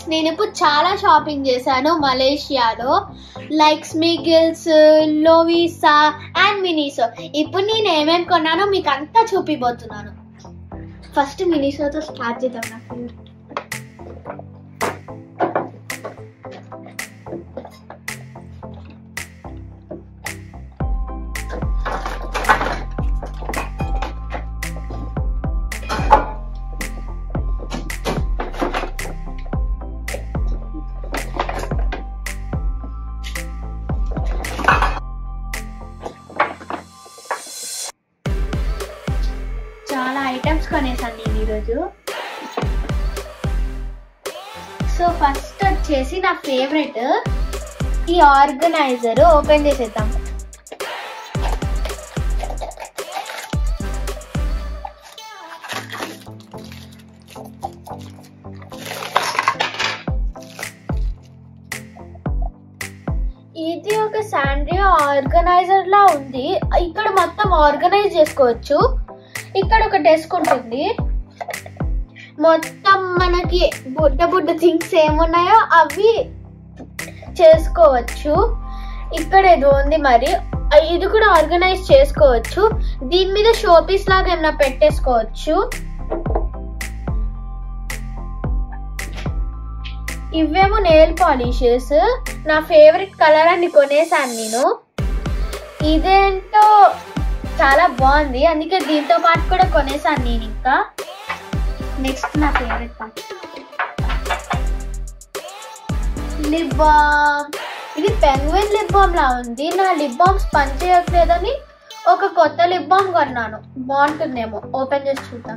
నేను ఇప్పుడు చాలా షాపింగ్ చేశాను మలేషియాలో like Smiggles Lovisa and Miniso ఇప్పుడు నేను ఏమేమి కొన్నానో మీకు అంతా చూపిపోతున్నాను ఫస్ట్ మినీసోతో స్టార్ట్ చేద్దాం నా ఫేవరెట్ చాలా ఐటమ్స్ కొనేసాను నేను ఈరోజు సో ఫస్ట్ వచ్చేసి నా ఫేవరెట్ ఈ ఆర్గనైజర్ ఓపెన్ చేసేద్దాం ఇది ఒక శాండ్రియా ఆర్గనైజర్ లా ఉంది ఇక్కడ మొత్తం ఆర్గనైజ్ చేసుకోవచ్చు ఇక్కడ ఒక డెస్క్ ఉంటుంది మొత్తం మనకి బుడ్డ బుడ్డ థింగ్స్ ఏమున్నాయో అవి చేసుకోవచ్చు ఇక్కడ ఏదో ఉంది మరి ఇది కూడా ఆర్గనైజ్ చేసుకోవచ్చు దీని మీద షోపీస్ లాగా ఏమైనా పెట్టేసుకోవచ్చు ఇవేమో నెయిల్ పాలిషెస్ నా ఫేవరెట్ కలర్ అని కొనేసాను నేను ఇదేంటో చాలా బాగుంది అందుకే దీంతో పాటు కూడా కొనేసాను నేను ఇంకా నెక్స్ట్ నా ఫేవరెట్ పార్ట్ లిప్ బామ్ ఇది పెంగ్విన్ లిప్ బామ్ లా ఉంది నా లిప్ బామ్స్ పని చేయట్లేదని ఒక కొత్త లిప్ బామ్ కొన్నాను బాగుంటుందేమో ఓపెన్ చేసి చూద్దాం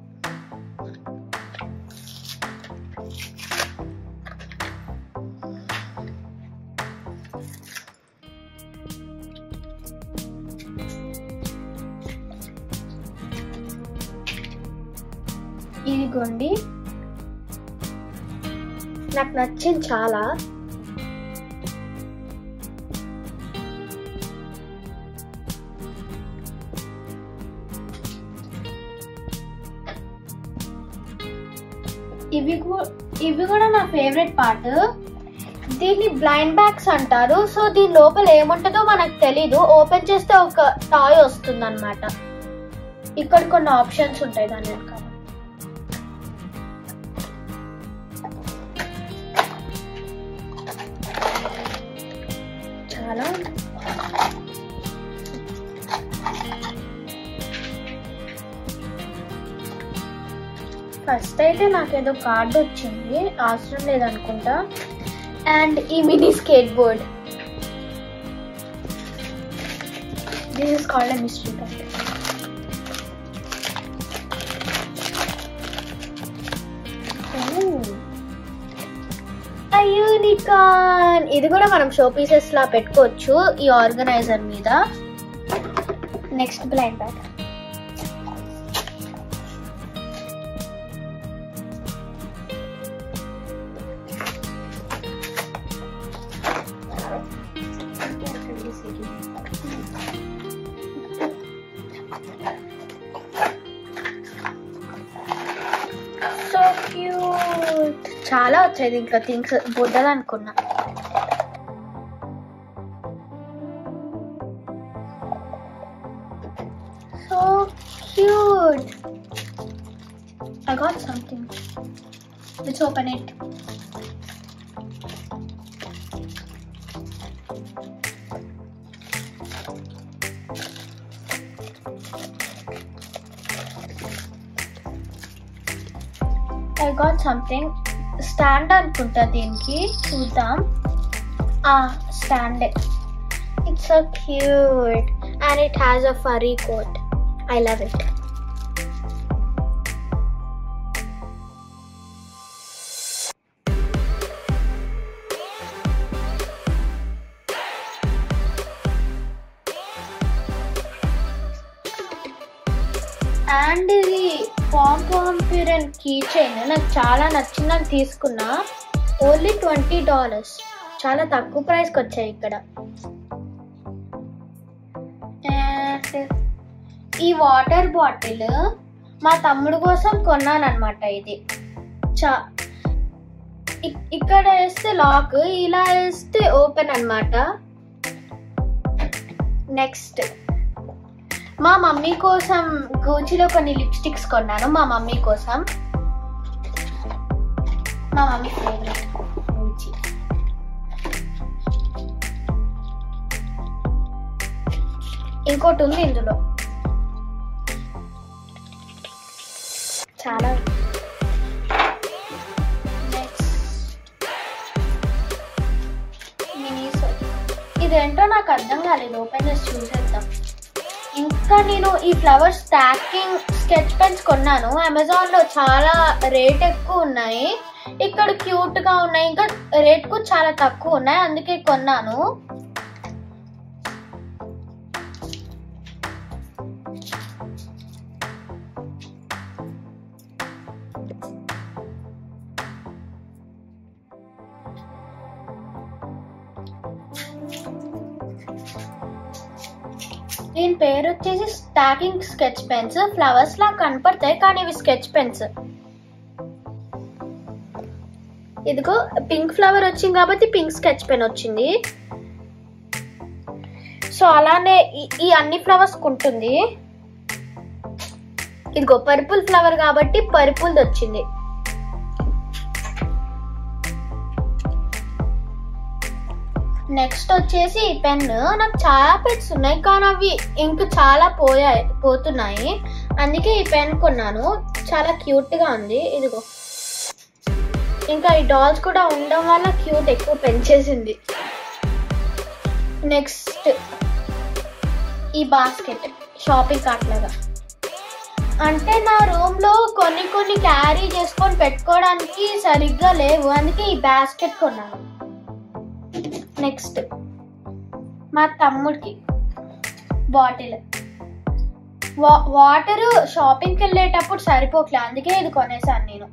ఇదిగోండి నాకు నచ్చింది చాలా ఇవి కూ- ఇవి కూడా నా ఫేవరెట్ పార్ట్ దీన్ని బ్లైండ్ బ్యాగ్స్ అంటారు సో దీని లోపల ఏముంటుందో మనకు తెలీదు ఓపెన్ చేస్తే ఒక టాయ్ వస్తుంది అనమాట ఇక్కడ కొన్ని ఆప్షన్స్ ఉంటాయి దాని వెనకాల చాలా ఉన్నాయి. ఫస్ట్ అయితే నాకు ఏదో కార్డు వచ్చింది అవసరం లేదనుకుంటా అండ్ ఈ mini skateboard this is called mystery card unicorn ఇది కూడా మనం షో పీసెస్ లా పెట్టుకోవచ్చు ఈ ఆర్గనైజర్ మీద next blind bag so cute చాలా వచ్చాయి దీంట్లో థింగ్స్ బుడ్డలు అనుకున్నా so cute I got something let's open it I got something stand అనుకుంటా దీనికి చూద్దాం ఆ stand it's so cute and it has a furry coat I love it and ఇది పామ్ పాంపిరన్ కీ చైన్ నాకు చాలా నచ్చిందని తీసుకున్నా ఓన్లీ ట్వంటీ డాలర్స్ చాలా తక్కువ ప్రైస్కి వచ్చాయి ఇక్కడ అండ్ ఈ వాటర్ బాటిల్ మా తమ్ముడు కోసం కొన్నాను అనమాట ఇది చా ఇక్- ఇక్కడ వేస్తే లాక్ ఇలా వేస్తే ఓపెన్ అన్నమాట నెక్స్ట్ మా మమ్మీ కోసం గూచిలో కొన్ని లిప్స్టిక్స్ కొన్నాను మా మమ్మీ కోసం మా మమ్మీ ఫేవరెట్ గూచి ఇంకోటి ఉంది ఇందులో చాలా నెక్స్ట్ మినీ సోప్. ఇదేంటో నాకు అర్థం కాలేదు ఓపెన్ చేసి చూసేద్దాం ఇంకా నేను ఈ ఫ్లవర్ స్టాకింగ్ స్కెచ్ పెన్స్ కొన్నాను అమెజాన్ లో చాలా రేట్ ఎక్కువ ఉన్నాయి ఇక్కడ క్యూట్ గా ఉన్నాయి ఇంకా రేట్ కూడా చాలా తక్కువ ఉన్నాయి అందుకే కొన్నాను దీని పేరు వచ్చేసి స్టాకింగ్ స్కెచ్ పెన్స్ ఫ్లవర్స్ లా కనపడతాయి కానీ ఇవి స్కెచ్ పెన్స్ ఇదిగో పింక్ ఫ్లవర్ వచ్చింది కాబట్టి పింక్ స్కెచ్ పెన్ వచ్చింది సో అలానే ఈ- ఈ అన్ని ఫ్లవర్స్ ఉంటుంది ఇదిగో పర్పుల్ ఫ్లవర్ కాబట్టి పర్పుల్ వచ్చింది నెక్స్ట్ వచ్చేసి ఈ పెన్ నాకు చాలా పెన్స్ ఉన్నాయి కానీ అవి ఇంక చాలా పోయాయి పోతున్నాయి అందుకే ఈ పెన్ కొన్నాను చాలా క్యూట్ గా ఉంది ఇదిగో ఇంకా ఈ డాల్స్ కూడా ఉండడం వల్ల క్యూట్ ఎక్కువ పెంచేసింది నెక్స్ట్ ఈ బాస్కెట్ షాపింగ్ కార్ట్ లాగా అంటే నా రూమ్ లో కొన్ని కొన్ని క్యారీ చేసుకొని పెట్టుకోవడానికి సరిగ్గా లేవు అందుకే ఈ బాస్కెట్ కొన్నాను నెక్స్ట్ మా తమ్ముడికి బాటిల్ వాటర్ షాపింగ్కి వెళ్ళేటప్పుడు సరిపోట్లే అందుకే ఇది కొనేసాను నేను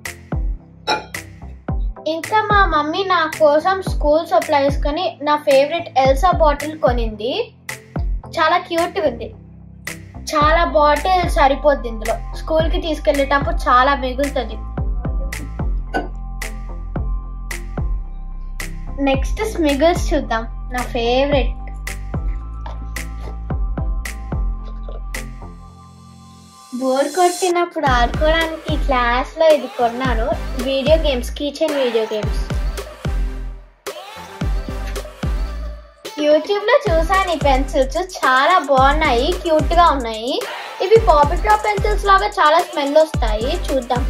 ఇంకా మా మమ్మీ నా కోసం స్కూల్ సప్లైస్ కొని నా ఫేవరెట్ ఎల్సా బాటిల్ కొనింది చాలా క్యూట్ ఉంది చాలా బాటిల్ సరిపోద్ది ఇందులో స్కూల్కి తీసుకెళ్ళేటప్పుడు చాలా మిగులుతుంది నెక్స్ట్ స్మిగిల్స్ చూద్దాం నా ఫేవరెట్ బోర్ కొట్టినప్పుడు ఆడుకోవడానికి క్లాస్ లో ఇది కొన్నాను video games kitchen video games YouTube లో చూసాను ఈ పెన్సిల్స్ చాలా బాగున్నాయి క్యూట్ గా ఉన్నాయి ఇవి పాపిట్ డ్రాప్ పెన్సిల్స్ లాగా చాలా స్మెల్ వస్తాయి చూద్దాం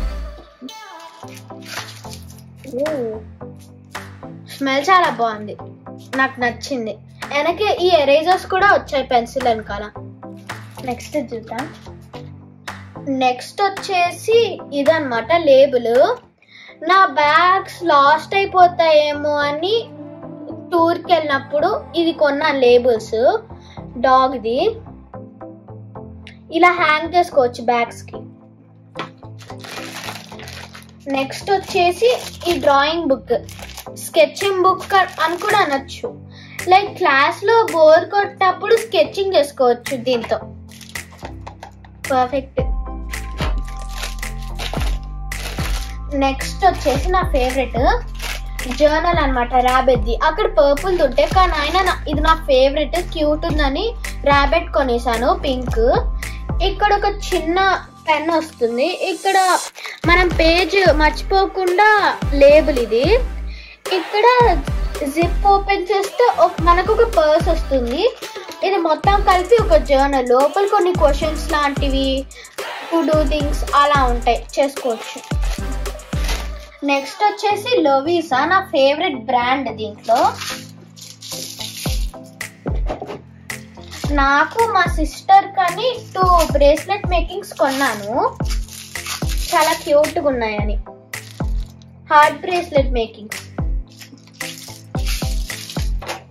స్మెల్ చాలా బాగుంది నాకు నచ్చింది వెనక ఈ ఎరేజర్స్ కూడా వచ్చాయి పెన్సిల్ వెనకాల నెక్స్ట్ చూద్దాం నెక్స్ట్ వచ్చేసి ఇదన్నమాట లేబుల్ నా బ్యాగ్స్ లాస్ట్ అయిపోతాయేమో అని టూర్కి వెళ్ళినప్పుడు ఇది కొన్న లేబుల్స్ డాగ్ది ఇలా హ్యాంగ్ చేసుకోవచ్చు బ్యాగ్స్కి నెక్స్ట్ వచ్చేసి ఈ డ్రాయింగ్ బుక్ స్కెచింగ్ బుక్ అని కూడా అనొచ్చు లైక్ క్లాస్లో బోర్ కొట్టేటప్పుడు స్కెచింగ్ చేసుకోవచ్చు దీంతో పర్ఫెక్ట్ నెక్స్ట్ వచ్చేసి నా ఫేవరెట్ జర్నల్ అనమాట ర్యాబెట్ది అక్కడ పర్పుల్ ఉంటే కానీ ఆయన నా- ఇది నా ఫేవరెట్ క్యూట్ ఉందని ర్యాబెట్ కొనేసాను పింక్ ఇక్కడ ఒక చిన్న పెన్ వస్తుంది ఇక్కడ మనం పేజ్ మర్చిపోకుండా లేబుల్ ఇది ఇక్కడ జిప్ ఓపెన్ చేస్తే ఒక- మనకు ఒక పర్స్ వస్తుంది ఇది మొత్తం కలిపి ఒక జర్నల్ లోపల కొన్ని క్వశ్చన్స్ లాంటివి టు డూ థింగ్స్ అలా ఉంటాయి చేసుకోవచ్చు నెక్స్ట్ వచ్చేసి లోవీసా నా ఫేవరెట్ బ్రాండ్ దీంట్లో నాకు మా సిస్టర్ కానీ టూ బ్రేస్లెట్ మేకింగ్స్ కొన్నాను చాలా క్యూట్గా ఉన్నాయని హార్ట్ బ్రేస్లెట్ మేకింగ్స్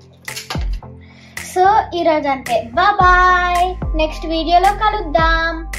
సో ఈరోజు అంతే బాయ్ నెక్స్ట్ వీడియోలో కలుద్దాం